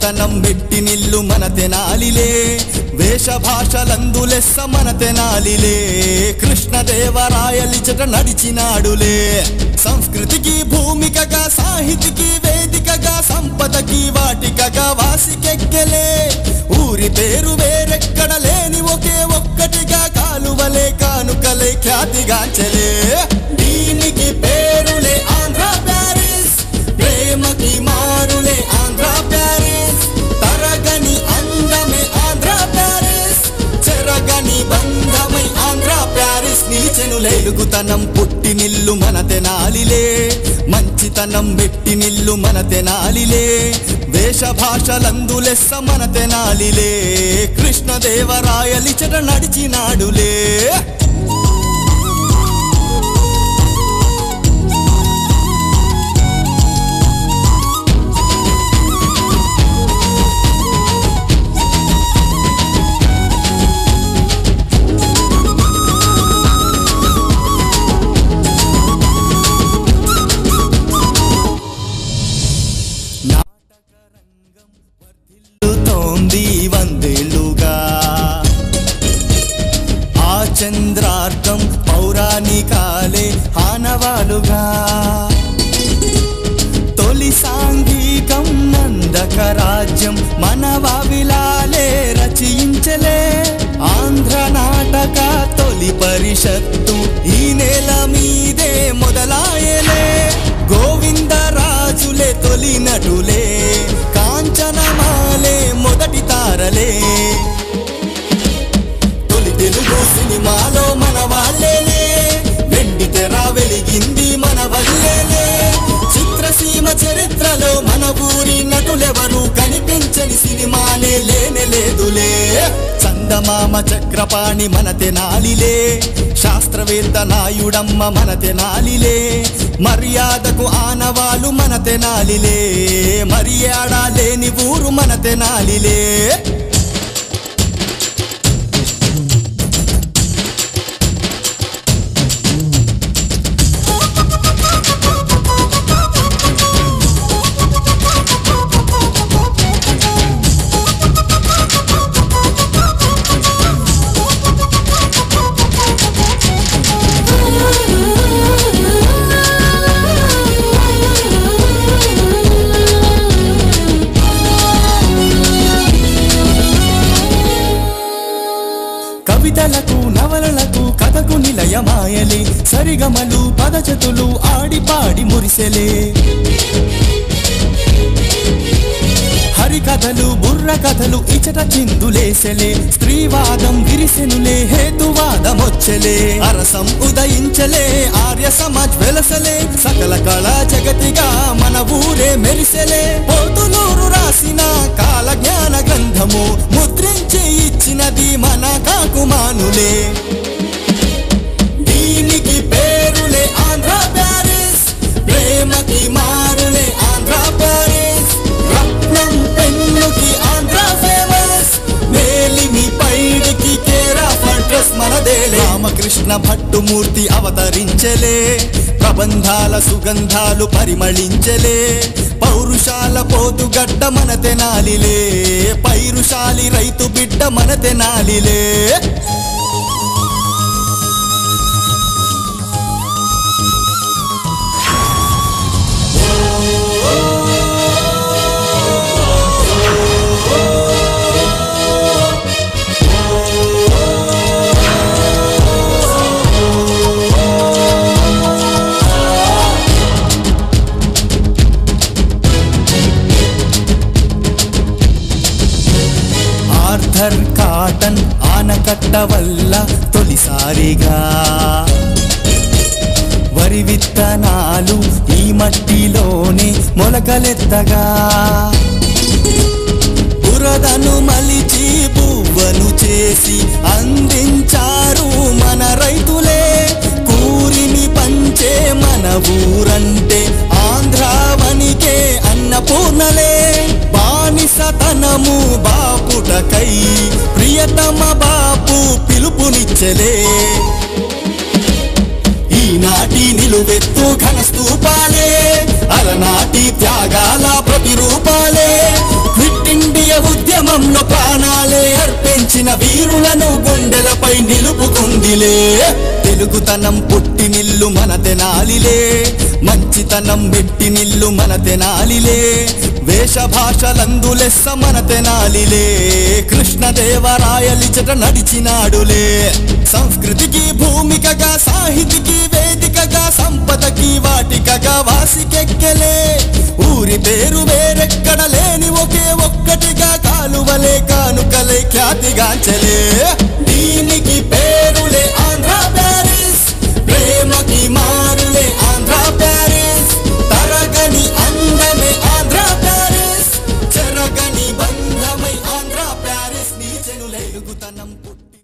మంచితనం మెట్టి నిల్లు మన తెనాలిలే వేష భాషలందు లెస్స మన తెనాలిలే కృష్ణదేవరాయలిచట నడిచినాడులే సంస్కృతికి భూమికగా సాహితికి వేదికగా సంపదకి వాటికగా వాసికెక్కలే ఊరి పేరు వేరెక్కడ లేని ఒకే ఒక్కటిగా కాలువలే కానుకలే ఖ్యాతిగాంచలే దీనికి పేరులే ఆంధ్ర ప్యారిస్ ప్రేమకి మారులే ఆంధ్ర ప్యారిస్ తరగని అందమే ఆంధ్ర ప్యారిస్ చెరగని బంధమై ఆంధ్ర ప్యారిస్ నిలిచెను లేలుగుతనం పుట్టి నిల్లు మన తెనాలిలే మంచితనం మెట్టి నిల్లు మన తెనాలిలే వేష భాషలందు లెస్స మన తెనాలిలే కృష్ణదేవరాయలిచట నడిచినాడులే తోంది వందేళ్లుగా ఆ చంద్రార్థం పౌరాణికాలే ఆనవాలుగా తొలి సాంఘికం నందక రాజ్యం మనవావిలాలే రచయించలే ఆంధ్ర నాటక తొలి పరిషత్తు ఈ నేల మీదే మొదలాయలే గోవిందరాజులే తొలి నటులే కాంచనమాలే మొదటి తారలే తొలి తెలుగు సినిమాలో మన వాళ్ళేలే వెండి తెర వెలిగింది మన వల్లేలే చిత్రసీమ చరిత్రలో మన ఊరి నటులెవరు కనిపించని సినిమానే లేనే లేదులే చందమామ చక్రపాణి మన తెనాలిలే శాస్త్రవేత్త నాయుడమ్మ మన తెనాలిలే మర్యాదకు ఆనవాలు మన తెనాలిలే మర్యాద లేని ఊరు మన తెనాలిలే కవితలకు నవలలకు కథకు నిలయమాయలే సరిగమలు పదజతులు ఆడి పాడి మురిసెలే హరికథలు బుర్ర కథలు ఇచట చిందులేసెలే స్త్రీవాదం విరిసెనులే హేతువాదమొచ్చెలే అరసం ఉదయించలే ఆర్య సమాజ్ వెలసలే సకల కళా జగతిగా మన ఊరే మెరిసెలే పోతులూరు రాసిన కాల జ్ఞాన గ్రంథము ముద్రించి ఇచ్చినది మన కాకుమానులే దీనికి పేరులే ఆంధ్ర ప్యారిస్ ప్రేమకి మారులే ఆంధ్ర ప్యారిస్ రత్నం పెన్నుకి ఆంధ్ర ఫేమస్ మేలిమి పైడికి కేరా ఫంట్రస్ మనదే రామకృష్ణ భట్టుమూర్తి అవతరించలే ప్రబంధాల సుగంధాలు పరిమళించలే పౌరుషాల పోతుగడ్డ మన తెనాలిలే పైరుషాలి రైతు బిడ్డ మన తెనాలిలే ఆర్థర్ కాటన్ ఆనకట్ట వల్ల తొలిసారిగా వరి విత్తనాలు ఈ మట్టిలోనే మొలకలెత్తగా బురదను మలిచి పువ్వను చేసి అందించారు మన రైతులే కూరిని పంచే మన ఊరంటే ఆంధ్రావనికే అన్నపూర్ణలే బానిసతనము బాపుటకై ప్రియతమ బాపు పిలుపునిచ్చలే ఈనాటి నిలువెత్తు ఘన స్తూపాలే అలనాటి త్యాగాల ప్రతిరూపాలే క్విట్ ఇండియా జాతీయ ఉద్యమంలో ప్రాణాలే అర్పించిన వీరులను గుండెలపై నిలుపుకుందిలే తెలుగుతనం పుట్టినిల్లు మన తెనాలిలే మంచితనం మెట్టినిల్లు మన తెనాలిలే వేష భాషలందు లెస్స మన తెనాలిలే కృష్ణదేవరాయలిచట నడిచినాడులే సంస్కృతికి భూమికగా సాహితికి వేదికగా సంపదకి వాటికగా వాసికెక్కలే ఊరి పేరు వేరెక్కడ లేని ఒకే ఒక్కటిగా కాలువలే కానుకలే ఖ్యాతిగాంచలే దీనికి పేరులే ఆంధ్ర ప్యారిస్ ప్రేమకి మారులే ఆంధ్ర ప్యారిస్ తరగని అందమే ఆంధ్ర ప్యారిస్ చెరగని బంధమై ఆంధ్ర ప్యారిస్ నీచెనులే ఎలుగుతనం పుట్టి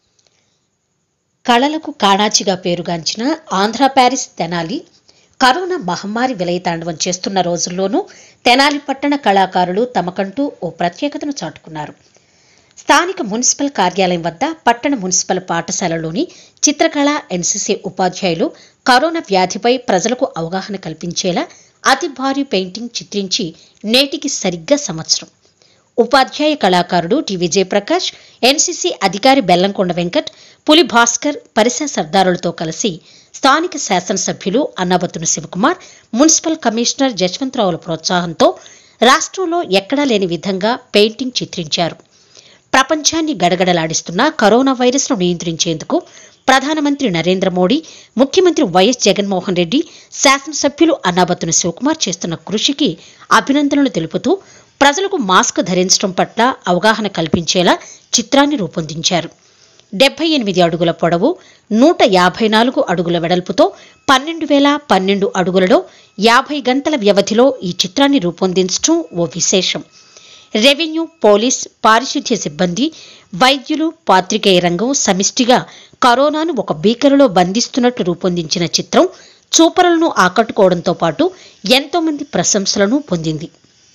కళలకు కాణాచిగా పేరుగాంచిన ఆంధ్ర ప్యారిస్ తెనాలి కరోనా మహమ్మారి విలయతాండవం చేస్తున్న రోజుల్లోనూ తెనాలి పట్టణ కళాకారులు తమకంటూ ఓ ప్రత్యేకతను చాటుకున్నారు స్థానిక మున్సిపల్ కార్యాలయం వద్ద పట్టణ మున్సిపల్ పాఠశాలలోని చిత్రకళ ఎన్సీసీ ఉపాధ్యాయులు కరోనా వ్యాధిపై ప్రజలకు అవగాహన కల్పించేలా అతి భారీ పెయింటింగ్ చిత్రించి నేటికి సరిగ్గా సంవత్సరం ఉపాధ్యాయ కళాకారుడు టి విజయప్రకాష్ ఎన్సీసీ అధికారి బెల్లంకొండ వెంకట్ పులి భాస్కర్ పరిసర సర్దారులతో కలిసి స్థానిక శాసనసభ్యులు అన్నాబత్తున శివకుమార్ మున్సిపల్ కమిషనర్ జశ్వంతరావుల ప్రోత్సాహంతో రాష్ట్రంలో ఎక్కడా లేని విధంగా పెయింటింగ్ చిత్రించారు ప్రపంచాన్ని గడగడలాడిస్తున్న కరోనా వైరస్ను నియంత్రించేందుకు ప్రధానమంత్రి నరేంద్ర మోడీ ముఖ్యమంత్రి వైఎస్ జగన్మోహన్ రెడ్డి శాసనసభ్యులు అన్నాబత్తున శివకుమార్ చేస్తున్న కృషికి అభినందనలు తెలుపుతూ ప్రజలకు మాస్క్ ధరించడం పట్ల అవగాహన కల్పించేలా చిత్రాన్ని రూపొందించారు డెబ్బై ఎనిమిది అడుగుల పొడవు నూట యాభై నాలుగు అడుగుల వెడల్పుతో పన్నెండు వేల పన్నెండు అడుగులలో యాభై గంటల వ్యవధిలో ఈ చిత్రాన్ని రూపొందించడం ఓ విశేషం రెవెన్యూ పోలీస్ పారిశుధ్య సిబ్బంది వైద్యులు పాత్రికేయ రంగం సమిష్టిగా కరోనాను ఒక బీకరులో బంధిస్తున్నట్లు రూపొందించిన చిత్రం చూపరులను ఆకట్టుకోవడంతో పాటు ఎంతో మంది ప్రశంసలను పొందింది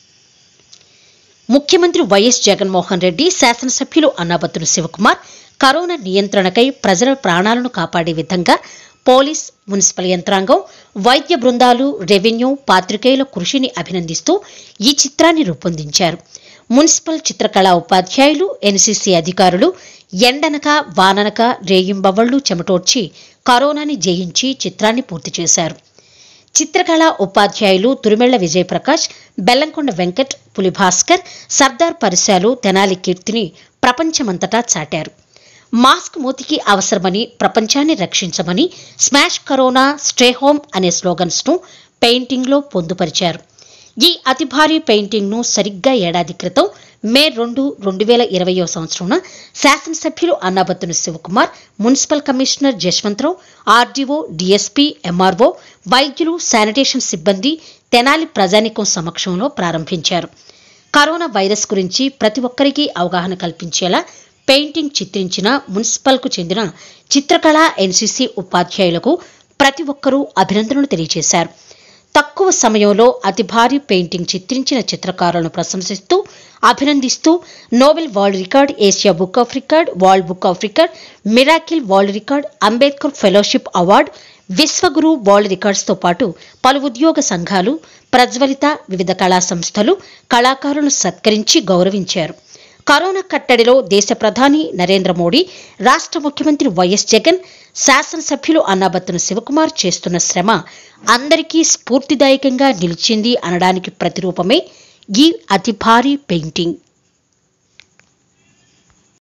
ముఖ్యమంత్రి వైఎస్ జగన్మోహన్ రెడ్డి శాసనసభ్యులు అన్నాబత్తుల శివకుమార్ కరోనా నియంత్రణకై ప్రజల ప్రాణాలను కాపాడే విధంగా పోలీస్ మున్సిపల్ యంత్రాంగం వైద్య బృందాలు రెవెన్యూ పాత్రికేయుల కృషిని అభినందిస్తూ ఈ చిత్రాన్ని రూపొందించారు మున్సిపల్ చిత్రకళా ఉపాధ్యాయులు ఎన్సీసీ అధికారులు ఎండనక వాననక రేయింబవళ్లు చెమటోడ్చి కరోనాని జయించి చిత్రాన్ని పూర్తి చేశారు చిత్రకళ ఉపాధ్యాయులు తురిమెళ్ల విజయప్రకాష్ బెల్లంకొండ వెంకట్ పులి భాస్కర్ సర్దార్ పరిశాలు తెనాలి కీర్తిని ప్రపంచమంతటా చాటారు మాస్క్ మూతికి అవసరమని ప్రపంచాన్ని రక్షించమని స్మాష్ కరోనా స్టే హోమ్ అనే స్లోగన్స్ను పెయింటింగ్లో పొందుపరిచారు ఈ అతి భారీ పెయింటింగ్ను సరిగ్గా ఏడాది క్రితం మే రెండు రెండు వేల ఇరవయో సంవత్సరంన శాసనసభ్యులు Annabathuna Sivakumar municipal commissioner Jaswantharao RDO DSP MRO వైద్యులు శానిటేషన్ సిబ్బంది తెనాలి ప్రజానికం సమక్షంలో ప్రారంభించారు కరోనా వైరస్ గురించి ప్రతి ఒక్కరికి అవగాహన కల్పించేలా పెయింటింగ్ చిత్రించిన మున్సిపల్కు చెందిన చిత్రకళ ఎన్సీసీ ఉపాధ్యాయులకు ప్రతి ఒక్కరూ అభినందనలు తెలియజేశారు తక్కువ సమయంలో అతి భారీ పెయింటింగ్ చిత్రించిన చిత్రకారులను ప్రశంసిస్తూ అభినందిస్తూ noble world record Asia book of record world book of record miracle world record Ambedkar fellowship award Vishwaguru world రికార్డ్స్తో పాటు పలు ఉద్యోగ సంఘాలు ప్రజ్వలిత వివిధ కళా సంస్థలు కళాకారులను సత్కరించి గౌరవించారు కరోనా కట్టడిలో దేశ ప్రధాని నరేంద్ర మోడీ రాష్ట్ర ముఖ్యమంత్రి వైఎస్ జగన్ శాసనసభ్యులు అన్నాబత్తున శివకుమార్ చేస్తున్న శ్రమ అందరికీ స్ఫూర్తిదాయకంగా నిలిచింది అనడానికి ప్రతిరూపమే ఈ అతి భారీ పెయింటింగ్